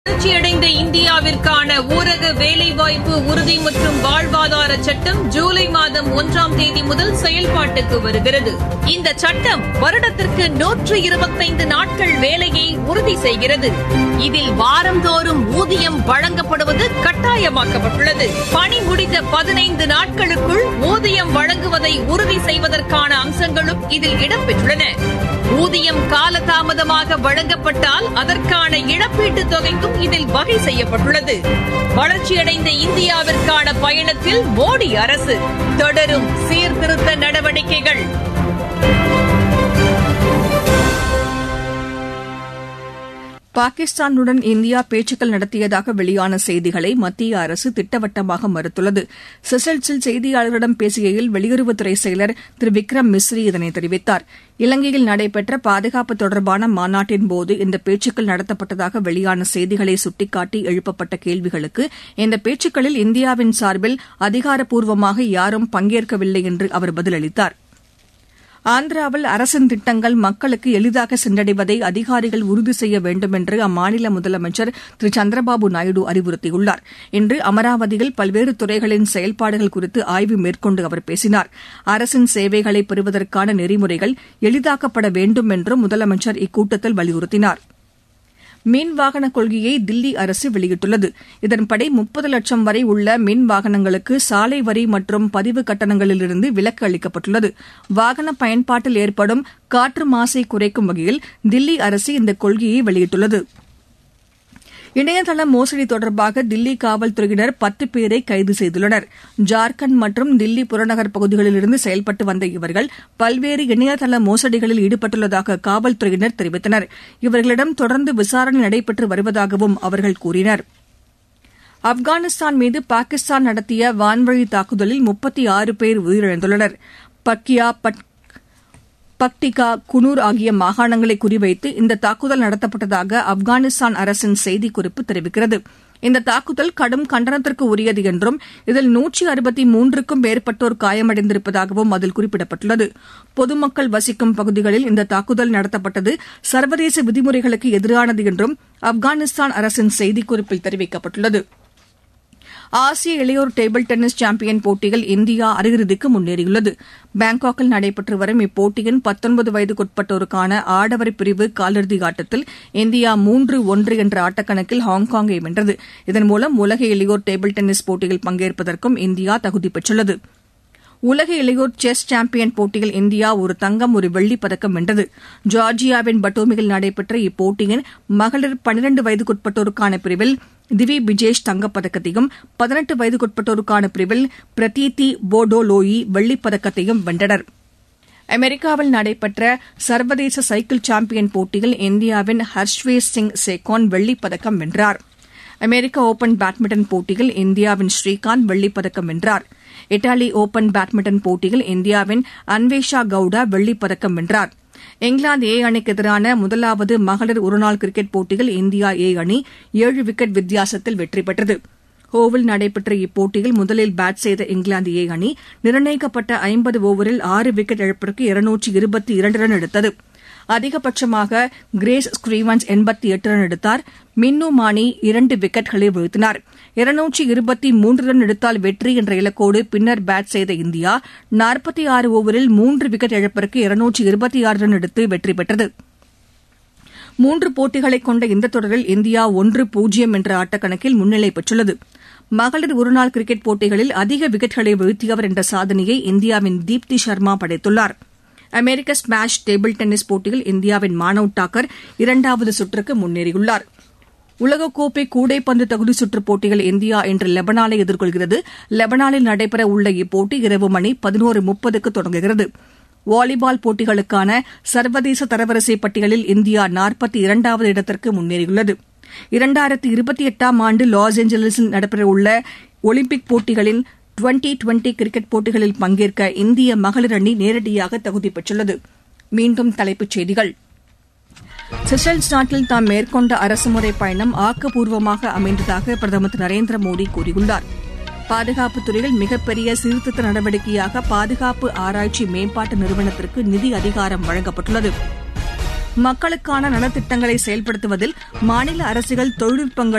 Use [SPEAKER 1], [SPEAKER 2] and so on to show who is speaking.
[SPEAKER 1] வளர்ச்சியடைந்த இந்தியாவிற்கான ஊரக வேலைவாய்ப்பு உறுதி மற்றும் வாழ்வாதார சட்டம் ஜூலை மாதம் ஒன்றாம் தேதி முதல் செயல்பாட்டுக்கு வருகிறது இந்த சட்டம் வருடத்திற்கு நூற்று இருபத்தைந்து நாட்கள் வேலையை உறுதி செய்கிறது இதில் வாரந்தோறும் ஊதியம் வழங்கப்படுவது கட்டாயமாக்கப்பட்டுள்ளது பணி முடிந்த பதினைந்து நாட்களுக்குள் ஊதியம் வழங்குவதை உறுதி செய்வதற்கான அம்சங்களும் இதில் இடம்பெற்றுள்ளன ஊதியம் காலதாமதமாக வழங்கப்பட்டால் அதற்கான இழப்பீட்டுத் தொகைக்கும் இதில் வகை செய்யப்பட்டுள்ளது வளர்ச்சியடைந்த இந்தியாவிற்கான பயணத்தில் மோடி அரசு தொடரும் சீர்திருத்த நடவடிக்கைகள்
[SPEAKER 2] பாகிஸ்தானுடன் இந்தியா பேச்சுக்கள் நடத்தியதாக வெளியான செய்திகளை மத்திய அரசு திட்டவட்டமாக மறுத்துள்ளது செசல்ஸில் செய்தியாளர்களிடம் பேசுகையில் வெளியுறவுத்துறை செயலர் திரு விக்ரம் மிஸ்ரி இதனை தெரிவித்தார் இலங்கையில் நடைபெற்ற பாதுகாப்பு தொடர்பான மாநாட்டின்போது இந்த பேச்சுக்கள் நடத்தப்பட்டதாக வெளியான செய்திகளை சுட்டிக்காட்டி எழுப்பப்பட்ட கேள்விகளுக்கு இந்த பேச்சுக்களில் இந்தியாவின் சார்பில் அதிகாரப்பூர்வமாக யாரும் பங்கேற்கவில்லை என்று அவர் பதிலளித்தார் ஆந்திராவில் அரசின் திட்டங்கள் மக்களுக்கு எளிதாக சென்றடைவதை அதிகாரிகள் உறுதி செய்ய வேண்டும் என்று அம்மாநில முதலமைச்சர் திரு சந்திரபாபு நாயுடு அறிவுறுத்தியுள்ளார் இன்று அமராவதியில் பல்வேறு துறைகளின் செயல்பாடுகள் குறித்து ஆய்வு மேற்கொண்டு அவர் பேசினார் அரசின் சேவைகளை பெறுவதற்கான நெறிமுறைகள் எளிதாக்கப்பட வேண்டும் என்றும் முதலமைச்சர் இக்கூட்டத்தில் வலியுறுத்தினார் மின் வாகன கொள்கையை தில்லி அரசு வெளியிட்டுள்ளது இதன்படி முப்பது லட்சம் வரை உள்ள மின் வாகனங்களுக்கு சாலை வரி மற்றும் பதிவு கட்டணங்களிலிருந்து விலக்கு அளிக்கப்பட்டுள்ளது வாகன பயன்பாட்டில் ஏற்படும் காற்று மாசை குறைக்கும் வகையில் தில்லி அரசு இந்த கொள்கையை வெளியிட்டுள்ளது இணையதள மோசடி தொடர்பாக தில்லி காவல்துறையினர் பத்து பேரை கைது செய்துள்ளனர் ஜார்க்கண்ட் மற்றும் தில்லி புறநகர் பகுதிகளிலிருந்து செயல்பட்டு வந்த இவர்கள் பல்வேறு இணையதள மோசடிகளில் ஈடுபட்டுள்ளதாக காவல்துறையினர் தெரிவித்தனர் இவர்களிடம் தொடர்ந்து விசாரணை நடைபெற்று வருவதாகவும் அவர்கள் கூறினர் ஆப்கானிஸ்தான் மீது பாகிஸ்தான் நடத்திய வான்வழி தாக்குதலில் முப்பத்தி ஆறு பேர் உயிரிழந்துள்ளனர் பக்கியா பக்டிகா குனூர் ஆகிய மாகாணங்களை குறிவைத்து இந்த தாக்குதல் நடத்தப்பட்டதாக ஆப்கானிஸ்தான் அரசின் செய்திக்குறிப்பு தெரிவிக்கிறது இந்த தாக்குதல் கடும் கண்டனத்திற்கு உரியது என்றும் இதில் நூற்றி அறுபத்தி மூன்றுக்கும் மேற்பட்டோர் காயமடைந்திருப்பதாகவும் அதில் குறிப்பிடப்பட்டுள்ளது பொதுமக்கள் வசிக்கும் பகுதிகளில் இந்த தாக்குதல் நடத்தப்பட்டது சர்வதேச விதிமுறைகளுக்கு எதிரானது என்றும் ஆப்கானிஸ்தான் அரசின் செய்திக்குறிப்பில் தெரிவிக்கப்பட்டுள்ளது ஆசிய இளையோர் டேபிள் டென்னிஸ் சாம்பியன் போட்டியில் இந்தியா அரையிறுதிக்கு முன்னேறியுள்ளது பாங்காக்கில் நடைபெற்று வரும் இப்போட்டியின் பத்தொன்பது வயதுக்குட்பட்டோருக்கான ஆடவர் பிரிவு காலிறுதி ஆட்டத்தில் இந்தியா மூன்று ஒன்று என்ற ஆட்டக்கணக்கில் ஹாங்காங்கை வென்றது இதன் மூலம் உலக இளையோர் டேபிள் டென்னிஸ் போட்டியில் பங்கேற்பதற்கும் இந்தியா தகுதி பெற்றுள்ளது உலக இளையோர் செஸ் சாம்பியன் போட்டியில் இந்தியா ஒரு தங்கம் ஒரு வெள்ளிப் பதக்கம் வென்றது ஜார்ஜியாவின் பட்டோமியில் நடைபெற்ற இப்போட்டியின் மகளிர் பனிரண்டு வயதுக்குட்பட்டோருக்கான பிரிவில் திவி பிஜேஷ் தங்கப்பதக்கத்தையும் பதினெட்டு வயதுக்குட்பட்டோருக்கான பிரிவில் பிரதீதி போடோலோயி வெள்ளிப் பதக்கத்தையும் வென்றனர் அமெரிக்காவில் நடைபெற்ற சர்வதேச சைக்கிள் சாம்பியன் போட்டியில் இந்தியாவின் ஹர்ஷ்வேஷ் சிங் சேகோன் வெள்ளிப் பதக்கம் வென்றார் அமெரிக்க ஒபன் பேட்மிண்டன் போட்டியில் இந்தியாவின் ஸ்ரீகாந்த் வெள்ளிப் பதக்கம் வென்றார் இத்தாலி ஒபன் பேட்மிண்டன் போட்டியில் இந்தியாவின் அன்வேஷா கவுடா வெள்ளிப் பதக்கம் வென்றார் இங்கிலாந்து ஏ அணிக்கு எதிரான முதலாவது மகளிர் ஒருநாள் கிரிக்கெட் போட்டியில் இந்தியா ஏ அணி ஏழு விக்கெட் வித்தியாசத்தில் வெற்றி பெற்றது ஹோவில் நடைபெற்ற இப்போட்டியில் முதலில் பேட் செய்த இங்கிலாந்து ஏ அணி நிர்ணயிக்கப்பட்ட ஐம்பது ஓவரில் ஆறு விக்கெட் இழப்பிற்கு இருநூற்றி இருபத்தி இரண்டு ரன் எடுத்தது அதிகபட்சமாக கிரேஸ் ஸ்ரீவன்ஸ் எண்பத்தி எட்டு ரன் எடுத்தார் மின்னு மானி இரண்டு விக்கெட்களை வீழ்த்தினார் இருநூற்றி இருபத்தி மூன்று ரன் எடுத்தால் வெற்றி என்ற இலக்கோடு பின்னர் பேட் செய்த இந்தியா நாற்பத்தி ஆறு ஓவரில் மூன்று விக்கெட் இழப்பிற்கு இருநூற்றி இருபத்தி ஆறு ரன் எடுத்து வெற்றி பெற்றது மூன்று போட்டிகளை கொண்ட இந்த தொடரில் இந்தியா ஒன்று பூஜ்ஜியம் என்ற ஆட்டக்கணக்கில் முன்னிலை பெற்றுள்ளது மகளிர் ஒருநாள் கிரிக்கெட் போட்டிகளில் அதிக விக்கெட்களை வீழ்த்தியவர் என்ற சாதனையை இந்தியாவின் தீப்தி சர்மா படைத்துள்ளாா் அமெரிக்க ஸ்மாஷ் டேபிள் டென்னிஸ் போட்டியில் இந்தியாவின் மானவ் டாக்கர் இரண்டாவது சுற்றுக்கு முன்னேறியுள்ளார் உலகக்கோப்பை கூடைப்பந்து தகுதி சுற்றுப் போட்டியில் இந்தியா இன்று லெபனானை எதிர்கொள்கிறது லெபனானில் நடைபெற உள்ள இப்போட்டி இரவு மணி பதினோரு முப்பதுக்கு தொடங்குகிறது வாலிபால் போட்டிகளுக்கான சர்வதேச தரவரிசை பட்டியலில் இந்தியா நாற்பத்தி இரண்டாவது இடத்திற்கு முன்னேறியுள்ளது இரண்டாயிரத்தி இருபத்தி எட்டாம் ஆண்டு லாஸ் ஏஞ்சலிஸில் நடைபெறவுள்ள ஒலிம்பிக் போட்டிகளின் டுவெண்டி டுவெண்டி கிரிக்கெட் போட்டிகளில் பங்கேற்க இந்திய மகளிர் அணி நேரடியாக தகுதி பெற்றுள்ளது மீண்டும் தலைப்புச் செய்திகள் செஷல்ஸ் நாட்டில் தாம் மேற்கொண்ட அரசுமுறை பயணம் ஆக்கப்பூர்வமாக அமைந்ததாக பிரதமர் திரு நரேந்திர மோடி கூறியுள்ளார் பாதுகாப்புத் துறையில் மிகப்பெரிய சீர்திருத்த நடவடிக்கையாக பாதுகாப்பு ஆராய்ச்சி மேம்பாட்டு நிறுவனத்திற்கு நிதி அதிகாரம் வழங்கப்பட்டுள்ளது மக்களுக்கான நலத்திட்டங்களை செயல்படுத்துவதில் மாநில அரசுகள் தொழில்நுட்பங்களை